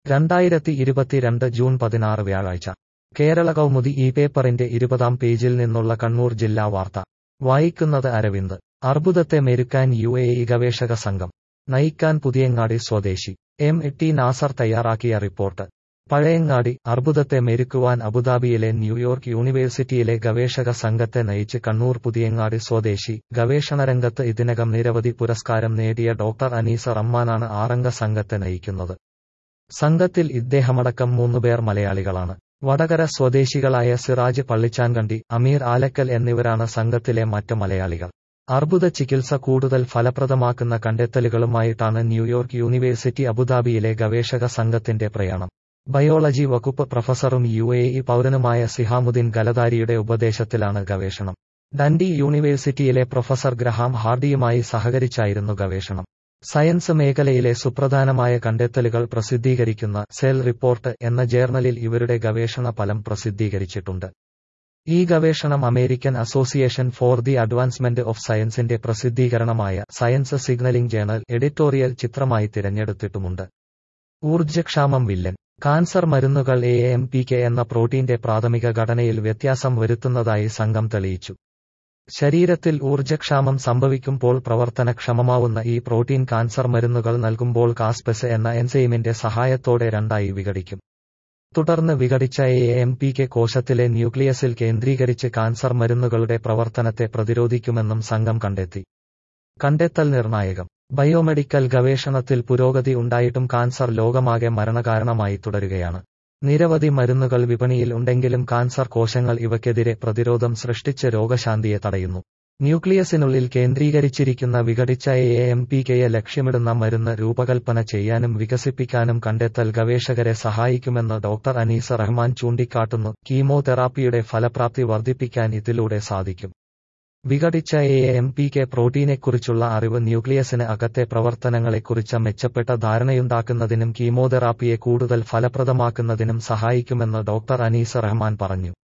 രണ്ടായിരത്തി ഇരുപത്തിരണ്ട് ജൂൺ പതിനാറ് വ്യാഴാഴ്ച കേരള കൗമുദി ഈ പേപ്പറിന്റെ ഇരുപതാം പേജിൽ നിന്നുള്ള കണ്ണൂർ ജില്ലാ വാർത്ത വായിക്കുന്നത് അരവിന്ദ് അർബുദത്തെ മെരുക്കാൻ യു എ ഇ ഗവേഷക സംഘം നയിക്കാൻ പുതിയങ്ങാടി സ്വദേശി എം ടി നാസർ തയ്യാറാക്കിയ റിപ്പോർട്ട് പഴയങ്ങാടി അർബുദത്തെ മെരുക്കുവാൻ അബുദാബിയിലെ ന്യൂയോർക്ക് യൂണിവേഴ്സിറ്റിയിലെ ഗവേഷക സംഘത്തെ നയിച്ച് കണ്ണൂർ പുതിയങ്ങാടി സ്വദേശി ഗവേഷണരംഗത്ത് ഇതിനകം നിരവധി പുരസ്കാരം നേടിയ ഡോക്ടർ അനീസ റഹ്മാനാണ് ആറംഗ സംഘത്തെ നയിക്കുന്നത് സംഘത്തിൽ ഇദ്ദേഹമടക്കം മൂന്നുപേർ മലയാളികളാണ് വടകര സ്വദേശികളായ സിറാജ് പള്ളിച്ചാൻകണ്ടി അമീർ ആലക്കൽ എന്നിവരാണ് സംഘത്തിലെ മറ്റ് മലയാളികൾ അർബുദ ചികിത്സ കൂടുതൽ ഫലപ്രദമാക്കുന്ന കണ്ടെത്തലുകളുമായിട്ടാണ് ന്യൂയോർക്ക് യൂണിവേഴ്സിറ്റി അബുദാബിയിലെ ഗവേഷക സംഘത്തിന്റെ പ്രയാണം ബയോളജി വകുപ്പ് പ്രൊഫസറും യു എ ഇ പൗരനുമായ സിഹാമുദ്ദീൻ ഗലദാരിയുടെ ഉപദേശത്തിലാണ് ഗവേഷണം ഡൻഡി യൂണിവേഴ്സിറ്റിയിലെ പ്രൊഫസർ ഗ്രഹാം ഹാർഡിയുമായി സഹകരിച്ചായിരുന്നു ഗവേഷണം സയൻസ് മേഖലയിലെ സുപ്രധാനമായ കണ്ടെത്തലുകൾ പ്രസിദ്ധീകരിക്കുന്ന സെൽ റിപ്പോർട്ട് എന്ന ജേർണലിൽ ഇവരുടെ ഗവേഷണ ഫലം പ്രസിദ്ധീകരിച്ചിട്ടുണ്ട് ഈ ഗവേഷണം American Association for the advancement of സയൻസിന്റെ പ്രസിദ്ധീകരണമായ സയൻസ് സിഗ്നലിംഗ് ജേണൽ എഡിറ്റോറിയൽ ചിത്രമായി തിരഞ്ഞെടുത്തിട്ടുമുണ്ട് ഊർജ്ജക്ഷാമം വില്ലൻ കാൻസർ മരുന്നുകൾ എ എം പി കെ എന്ന പ്രോട്ടീന്റെ പ്രാഥമിക ഘടനയിൽ വ്യത്യാസം വരുത്തുന്നതായി സംഘം തെളിയിച്ചു ശരീരത്തിൽ ഊർജ്ജക്ഷാമം സംഭവിക്കുമ്പോൾ പ്രവർത്തനക്ഷമമാവുന്ന ഈ പ്രോട്ടീൻ കാൻസർ മരുന്നുകൾ നൽകുമ്പോൾ കാസ്പെസ് എന്ന എൻസൈമിന്റെ സഹായത്തോടെ രണ്ടായി വിഘടിക്കും തുടർന്ന് വിഘടിച്ച എ എം പി കെ കോശത്തിലെ ന്യൂക്ലിയസിൽ കേന്ദ്രീകരിച്ച് കാൻസർ മരുന്നുകളുടെ പ്രവർത്തനത്തെ പ്രതിരോധിക്കുമെന്നും സംഘം കണ്ടെത്തി കണ്ടെത്തൽ നിർണായകം ബയോമെഡിക്കൽ ഗവേഷണത്തിൽ പുരോഗതി ഉണ്ടായിട്ടും കാൻസർ ലോകമാകെ മരണകാരണമായി തുടരുകയാണ് നിരവധി മരുന്നുകൾ വിപണിയിൽ ഉണ്ടെങ്കിലും കാൻസർ കോശങ്ങൾ ഇവയ്ക്കെതിരെ പ്രതിരോധം സൃഷ്ടിച്ച് രോഗശാന്തിയെ തടയുന്നു ന്യൂക്ലിയസിനുള്ളിൽ കേന്ദ്രീകരിച്ചിരിക്കുന്ന വിഘടിച്ച എ എം പി കെയെ ലക്ഷ്യമിടുന്ന മരുന്ന് രൂപകൽപ്പന ചെയ്യാനും വികസിപ്പിക്കാനും കണ്ടെത്തൽ ഗവേഷകരെ സഹായിക്കുമെന്ന് ഡോക്ടർ അനീസ റഹ്മാൻ ചൂണ്ടിക്കാട്ടുന്നു കീമോതെറാപ്പിയുടെ ഫലപ്രാപ്തി വർദ്ധിപ്പിക്കാൻ ഇതിലൂടെ സാധിക്കും വിഘടിച്ച എ എം പി കെ പ്രോട്ടീനെക്കുറിച്ചുള്ള അറിവ് ന്യൂക്ലിയസിന് അകത്തെ പ്രവർത്തനങ്ങളെക്കുറിച്ച് മെച്ചപ്പെട്ട ധാരണയുണ്ടാക്കുന്നതിനും കീമോതെറാപ്പിയെ കൂടുതൽ ഫലപ്രദമാക്കുന്നതിനും സഹായിക്കുമെന്ന് ഡോക്ടർ അനീസ റഹ്മാൻ പറഞ്ഞു